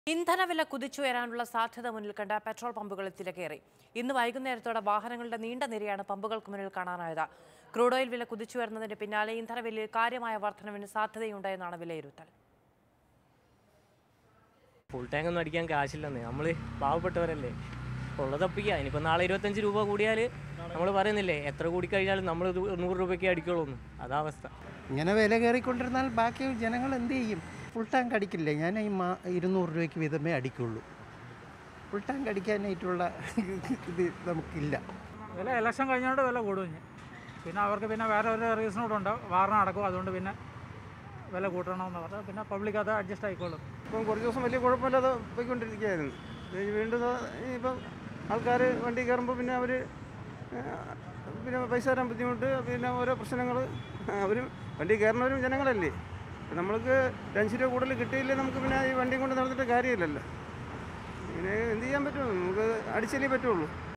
ഇന്ധനവില കുതിച്ചുയരാനുള്ള സാധ്യത മുന്നിൽ കണ്ട പെട്രോൾ പമ്പുകളിൽ തിരക്കേറി ഇന്ന് വൈകുന്നേരത്തോടെ വാഹനങ്ങളുടെ നീണ്ട നിരയാണ് പമ്പുകൾക്ക് മുന്നിൽ കാണാനായത് ക്രൂഡ് ഓയിൽ വില കുതിച്ചുയർന്നതിന് പിന്നാലെ ഇന്ധനവിലയിൽ കാര്യമായ വർധനവിന് സാധ്യതയുണ്ടെന്നാണ് വിലയിരുത്തൽ ഫുൾ ടാങ്ക് ഒന്നും അടിക്കാൻ കാശില്ലെന്ന് നമ്മൾ പാവപ്പെട്ടവരല്ലേ ഉള്ളത് ഒപ്പിക്കുക ഇനിയിപ്പോൾ നാളെ ഇരുപത്തഞ്ച് രൂപ കൂടിയാൽ നമ്മൾ പറയുന്നില്ലേ എത്ര കൂടി കഴിഞ്ഞാലും നമ്മൾ നൂറ് രൂപയ്ക്ക് അടിക്കുള്ളൂ എന്ന് അതാ അവസ്ഥ ഇങ്ങനെ വില കയറിക്കൊണ്ടിരുന്നാൽ ബാക്കി ജനങ്ങൾ എന്ത് ചെയ്യും ഫുൾ ടാങ്ക് അടിക്കില്ലേ ഞാൻ ഈ മാ ഇരുന്നൂറ് രൂപയ്ക്ക് വീതമേ അടിക്കുള്ളൂ ഫുൾ ടാങ്ക് അടിക്കാനായിട്ടുള്ള ഇത് നമുക്കില്ല വില ഇലക്ഷൻ കഴിഞ്ഞുകൊണ്ട് വില കൂടും ഇനി പിന്നെ അവർക്ക് പിന്നെ വേറെ ഒരു റീസൺ കൂടെ ഉണ്ട് വാറ നടക്കും അതുകൊണ്ട് പിന്നെ വില കൂട്ടണമെന്ന് പറഞ്ഞാൽ പിന്നെ പബ്ലിക് അത് അഡ്ജസ്റ്റ് ആയിക്കോളും ഇപ്പം കുറച്ച് ദിവസം വലിയ കുഴപ്പമില്ലാതെ പോയിക്കൊണ്ടിരിക്കുകയായിരുന്നു ഇത് വീണ്ടും ദാ ഇപ്പം ആൾക്കാർ വണ്ടി കയറുമ്പോൾ പിന്നെ അവർ പിന്നെ പൈസ തരാൻ ബുദ്ധിമുട്ട് പിന്നെ ഓരോ പ്രശ്നങ്ങൾ അവരും വണ്ടി കയറുന്നവരും ജനങ്ങളല്ലേ ഇപ്പം നമ്മൾക്ക് ഒരു അഞ്ച് രൂപ കൂടുതൽ കിട്ടിയില്ലേ നമുക്ക് പിന്നെ ഈ വണ്ടിയും കൊണ്ട് നടന്നിട്ട് കാര്യമില്ലല്ലോ ഇങ്ങനെ എന്ത് ചെയ്യാൻ പറ്റും നമുക്ക് അടിച്ചല്ലേ പറ്റുള്ളൂ